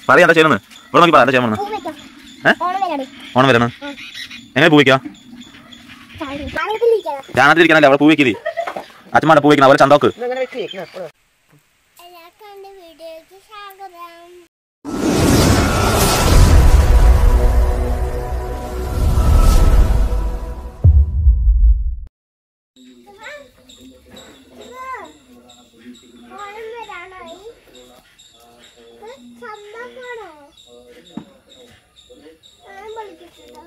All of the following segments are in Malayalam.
പറയാ എന്താ ചെയ്യുന്നത് ഇവിടെ നോക്കി പറ എന്താ ചെയ്യാൻ പോകുന്നത് പൂ വെക്കാം ഏ? ഓണം വരാണ് ഓണം വരണം എങ്ങനെ പൂ വയ്ക്കാം ചാണകത്തിലിരിക്കണം ചാണകത്തിരിക്കാനല്ലേ അവിടെ പൂ വയ്ക്കില്ലേ അച്ഛന്മാരുടെ പൂ വയ്ക്കണം അവരെ ചന്തോക്ക് ഇന്നങ്ങനെ വെക്ക് ഇന്നാ, ഇവിടെ. എല്ലാവർക്കും എൻ്റെ വീഡിയോയ്ക്ക് സ്വാഗതം ഓണം വരാനായി സന്തോഷമാണോ ഓണം വിളിച്ചിട്ടുണ്ടോ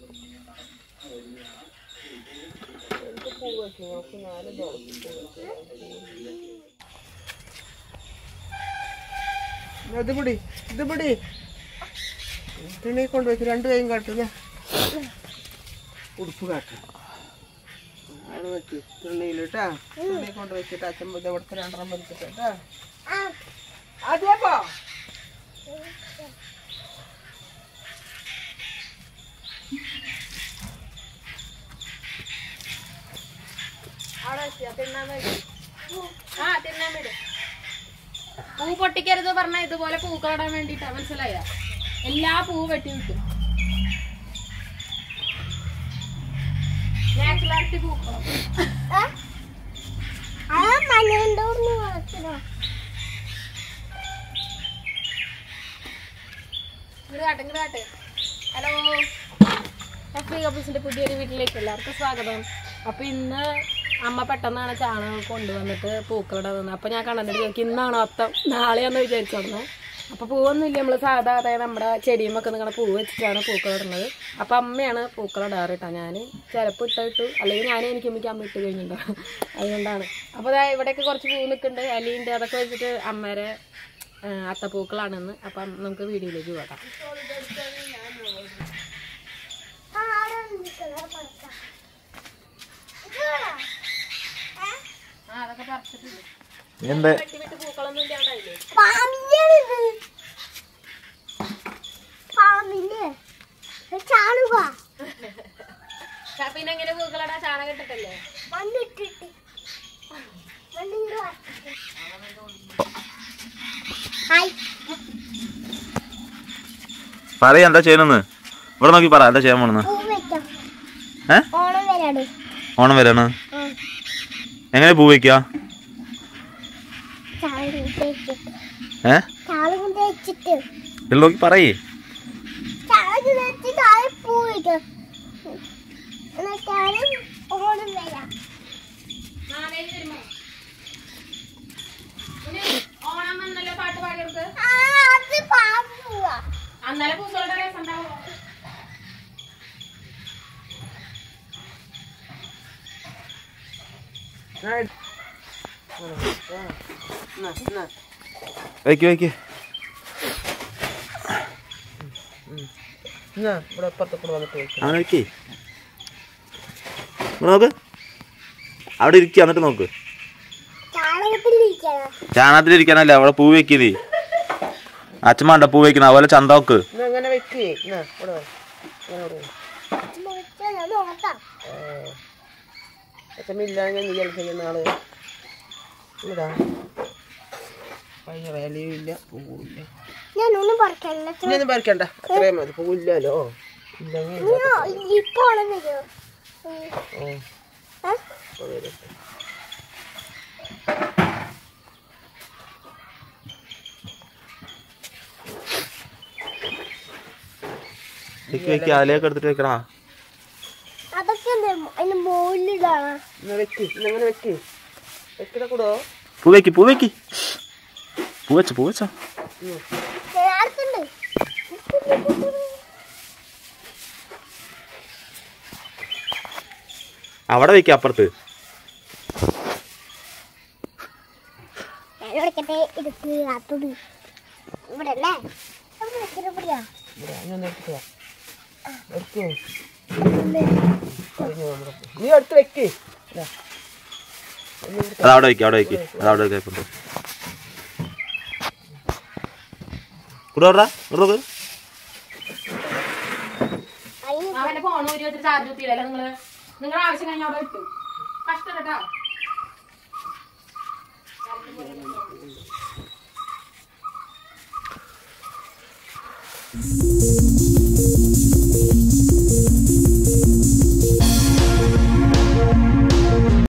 ഇന്നാ, ഇത് പിടി ഇത് പിടി തുണി കൊണ്ട് വെക്ക് രണ്ട് കൈയും കാട്ടുക ഉടുപ്പ് കാട്ടു അവിടെ വെക്ക് തുണിയിലിട്ടാ തുണി കൊണ്ട് വെച്ചിട്ട് അച്ഛൻ ഇത് ഇവിടുത്തെ രണ്ടെണ്ണം വലിച്ചിട്ടാ ആ അതേപ്പോ ആ തിന്നാൻ വിട് പൂ പൊട്ടിക്കരുത് പറഞ്ഞ ഇതുപോലെ പൂക്കളിടാൻ വേണ്ടിട്ടാ മനസ്സിലായ എല്ലാ പൂവും വെട്ടി വിട്ടു നാച്ചുറാലിറ്റി പൂക്കളം ആ മണ്ണുകൊണ്ടോർന്ന് വളർത്തണോ ഇങ്ങട് കാട്ടെ ഇങ്ങട് കാട്ടെ ഹലോ എഫ് കപ്പീസിന്റെ പുതിയൊരു വീട്ടിലേക്ക് എല്ലാവർക്കും സ്വാഗതം അപ്പൊ ഇന്ന് അമ്മ പെട്ടെന്നാണ് ചാണകം കൊണ്ടുവന്നിട്ട് പൂക്കളുടെ തന്നത് അപ്പൊ ഞാൻ കണ്ണൻ്റെ ചോദിക്കും ഇന്നാണോ അത്തം നാളെയാന്ന് വിചാരിച്ചോടനെ അപ്പൊ പൂവൊന്നുമില്ല നമ്മള് സാധാ അതായത് നമ്മുടെ ചെടിയുമൊക്കെ നിങ്ങളുടെ പൂവ് വെച്ചിട്ടാണ് പൂക്കളിടുന്നത് അപ്പൊ അമ്മയാണ് പൂക്കളിടാറ് കേട്ടോ ഞാൻ ചിലപ്പോൾ ഇട്ടിട്ടു അല്ലെങ്കിൽ ഞാൻ എനിക്ക് അമ്മയ്ക്ക് അമ്മ ഇട്ട് കഴിഞ്ഞിട്ടുണ്ടാവും അതുകൊണ്ടാണ് അപ്പൊ ദാ ഇവിടെയൊക്കെ കുറച്ച് പൂ നിൽക്കുന്നുണ്ട് അലിയുണ്ട് അതൊക്കെ വെച്ചിട്ട് അമ്മേരെ ആ, അത്തപ്പൂക്കളാണെന്ന് അപ്പം നമുക്ക് വീഡിയോയിലേക്ക് പോകാം ആ അവിടെ നിൽക്കുന്നത് പറിക്കാം ഇത് വേണോ? ഏ? ആ അതൊക്കെ പറിച്ചിട്ടുണ്ട് എന്താ വെട്ടി വിട്ട് പൂക്കളൊന്നും ഇല്ലാണ്ടായില്ലേ പാമ്പിന്റെയാണിത്. പാമ്പിന്റെ ഇത് ചാണുക ചാ- പിന്നെ എങ്ങനെ പൂക്കളടാ ചാണകം ഇട്ടിട്ടല്ലേ മണ്ണിട്ടിട്ട് മണ്ണിങ്ങോട്ട് വരച്ചിട്ട്. ഹായ് പറയാ എന്താ ചെയ്യുന്നത് ഇവിടെ നോക്കി പറ എന്താ ചെയ്യാൻ പോണെന്ന് പൂ വെക്കാം ഏ ഓണം വരാണ് ഓണം വരാണ് ആ എങ്ങനെ പൂ വയ്ക്കാം ചാണകം തേച്ചിട്ട് ഏ ചാണകം തേച്ചിട്ട് ഇവിടെ നോക്കി പറയേ ചാണകം തേച്ച് താഴെ പൂ വെക്കാം എന്നിട്ടാണ് ഓണം വരാം ഓണം വന്നല്ലോ പാട്ട് പാടിയവർക്ക് ആ അത് പാമ്പ് പോവാ അന്നലെ പൂക്കളുടെ രസം ഉണ്ടാവുമോ ആ, എടു. ആ, ആ. എന്നാ, എന്നാ. വയ്ക്ക് വയ്ക്ക് എന്നാ, ഇവിടെ അപ്പുറത്തെ കൂടെ വന്നിട്ട് വെക്ക്. അങ്ങനെ വയ്ക്കേ ഇവിടെ നോക്ക് അവിടെ ഇരിക്കുക എന്നിട്ട് നോക്ക് ചാണകത്തിലിരിക്കണം ചാണകത്തിലിരിക്കാനല്ലേ അവിടെ പൂ വെക്കില്ലേ അച്ഛന്മാരുടെ പൂ വെക്കണം അതുപോലെ ചന്തോക്ക് എന്നാ, അങ്ങനെ വെക്ക് എന്നാ, ഇവിടെ വാ. ഇങ്ങനെ ഇവിടെ വാ. ഞാൻ നോക്കാം ആ. അച്ഛമില്ലാഞ്ഞ നീ കളിക്കുന്ന നാള് ഇതാ ഭയങ്കര ഇലയും ഇല്ല പൂവില്ല ഞാനൊന്നും പറക്കല്ല ഇനി ഒന്നും പറിക്കണ്ട അത്രയും മതി പൂവില്ലല്ലോ ഇല്ലെങ്കിൽ ഇപ്പൊ ഓണം വരുമോ ഓ ഏ? ഇപ്പൊ വരും. വെക്ക് വെക്ക് അതിലേക്ക് എടുത്തിട്ട് വെക്കണ അതൊക്കെ എന്ത് അതിന്റെ മുകളിലിടാണ് എന്നാ വെക്ക് ഇന്ന് അങ്ങനെ വെക്ക് വെക്കണ കൂടോ പൂ വെക്ക് പൂ വെക്ക് പൂ വെച്ചോ പൂ വെച്ചോ ആർക്കുണ്ട് അവിടെ വെക്ക് അപ്പുറത്ത് ഞാൻ എടുക്കട്ടെ എടുത്ത് കാത്തത് ഇവിടെ അല്ലേ അവിടെ വെക്കുന്ന പിടിയാ ഇവിടെ അങ്ങനെ എടുത്ത് വാ. എടുക്ക്. കഴിഞ്ഞു നമ്മുടെ പൂ. നീ എടുത്ത് വെക്ക് ഇതാ. അത് അവിടെ വെക്ക് അവിടെ വെക്ക് അത് അവിടെ വെക്ക് കൊണ്ട് ഇവിടെ വിടറാ, ഇവിടെ നോക്ക് അതിന് അവന്റെ ഫോൺ ഊരി വെച്ചിട്ട് ചാർജ് കുത്തിയില്ല നിങ്ങള് നിങ്ങളുടെ ആവശ്യം കഴിഞ്ഞ അവിടെ ഇട്ടു കഷ്ടം കേട്ടോ ആ